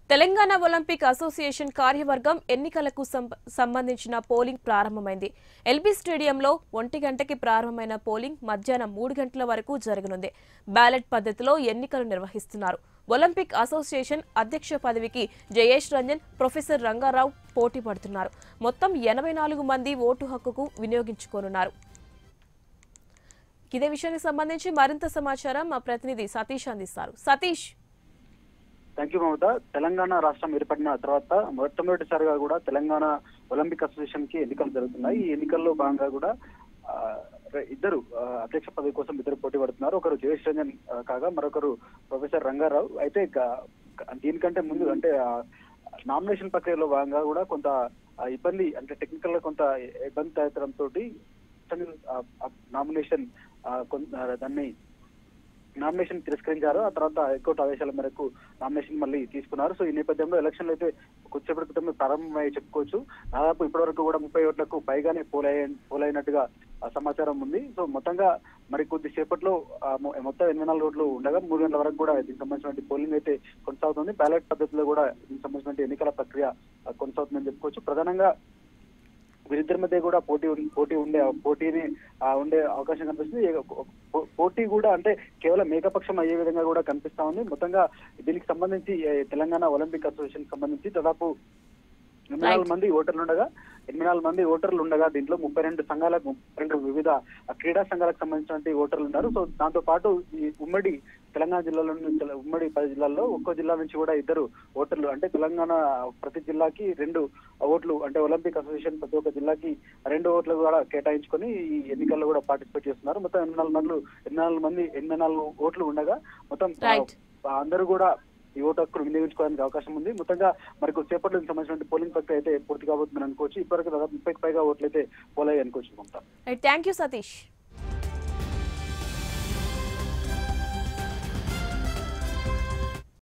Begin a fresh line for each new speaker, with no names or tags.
Telangana Olympic association కార్యవర్గం ఎన్నికలకు సం- సంబంధించిన పోలింగ్ ప్రారంభమైంది ఎల్బీ స్టేడియంలో ఒంటి గంటకి ప్రారంభమైన పోలింగ్ మధ్యాహ్నం మూడు గంటల వరకు జరగనుంది బ్యాలెట్ పద్ధతిలో ఎన్నికలు నిర్వహిస్తున్నారు ఒలింపిక్ అసోసియేషన్ అధ్యక్ష పదవికి జయేష్ రంజన్ ప్రొఫెసర్ రంగారావు పోటీ పడుతున్నారు మొత్తం ఎనభై నాలుగు మంది ఓటు హక్కుకు వినియోగించుకోనున్నారు ఇదే విషయానికి సంబంధించి మరింత సమాచారం మా ప్రతినిధి సతీష్ అందిస్తారు సతీష్
థ్యాంక్ యూ మమత తెలంగాణ రాష్ట్రం ఏర్పడిన తర్వాత మొట్టమొదటిసారిగా కూడా తెలంగాణ ఒలింపిక్ అసోసియేషన్ కి ఎన్నికలు జరుగుతున్నాయి ఈ ఎన్నికల్లో భాగంగా కూడా ఆ, ర- ఇద్దరు ఆ, అధ్యక్ష పదవి కోసం ఇద్దరు పోటీ పడుతున్నారు ఒకరు జయేష్ రంజన్ ఆ, కాగా మరొకరు ప్రొఫెసర్ రంగారావు అయితే గ- గ- దీనికంటే ముందు అంటే నామినేషన్ ప్రక్రియలో భాగంగా కూడా కొంత ఆ, ఇబ్బంది అంటే టెక్నికల్ గా కొంత ఇబ్బంది తోటి నామినేషన్ దాన్ని నామినేషన్ తిరస్కరించారు ఆ తర్వాత హైకోర్టు ఆదేశాల మేరకు నామినేషన్ మళ్ళీ తీసుకున్నారు సో ఈ నేపథ్యంలో ఎలక్షన్లు అయితే కొద్దిసేపటి క్రితమే ప్రారంభమయ్యే చెప్పుకోవచ్చు దాదాపు ఇప్పటివరకు కూడా ముప్పై ఓట్లకు పైగానే పోలయ్య పోలైనట్టుగా ఆ సమాచారం ఉంది సో మొత్తంగా మరి కొద్దిసేపట్లో ఆ మొ- మొత్తం ఎనిమిది నాలుగు ఓట్లు ఉండగా మూడు గంటల వరకు కూడా దీనికి సంబంధించిన పోలింగ్ అయితే కొనసాగుతుంది బ్యాలెట్ పద్ధతిలో కూడా దీనికి సంబంధించిన ఎన్నికల ప్రక్రియ ఆ, కొనసాగుతుందని చెప్పుకోవచ్చు ప్రధానంగా వీరిద్దరి మధ్య కూడా పోటీ ఉం- పోటీ ఉండే పోటీని ఆ, ఉండే అవకాశం కనిపిస్తుంది ఏ- పో- పోటీ కూడా అంటే కేవలం ఏకపక్షం అయ్యే విధంగా కూడా కనిపిస్తా ఉంది మొత్తంగా దీనికి సంబంధించి ఏ, తెలంగాణ ఒలింపిక్ అసోసియేషన్ సంబంధించి దాదాపు ఎనభై నాలుగు మంది ఓటర్లు ఉండగా ఎనభై నాలుగు మంది ఓటర్లు ఉండగా దీంట్లో ముప్పై రెండు సంఘాలకు ముప్పై రెండు వివిధ ఆ, క్రీడా సంఘాలకు సంబంధించిన ఓటర్లు ఉన్నారు సో దాంతో పాటు ఈ ఉమ్మడి తెలంగాణ జిల్లాలో నుంచి ఉమ్మడి పది జిల్లాల్లో ఒక్కో జిల్లా నుంచి కూడా ఇద్దరు ఓటర్లు అంటే తెలంగాణ ప్రతి జిల్లాకి రెండు ఓట్లు అంటే ఒలింపిక్ అసోసియేషన్ ప్రతి ఒక్క జిల్లాకి రెండు ఓట్లు కూడా కేటాయించుకొని ఈ ఎన్నికల్లో కూడా పార్టిసిపేట్ చేస్తున్నారు మొత్తం ఎనభై నాలుగు మంది ఎనభై నాలుగు మంది ఎనభై నాలుగు ఓట్లు ఉండగా మొత్తం ఆ,
Right.
ఆ, అందరూ కూడా ఈ ఓటు హక్కును వినియోగించుకోవడానికి అవకాశం ఉంది మొత్తంగా మరి కొద్దిసేపట్లో దీనికి సంబంధించిన పోలింగ్ ప్రక్రియ అయితే పూర్తి కాబోతుందని అనుకోవచ్చు ఇప్పటివరకు దాదాపు ముప్పైకి పైగా ఓట్లు అయితే పోలాయి అనుకోవచ్చు మమతా
థ్యాంక్ యూ సతీష్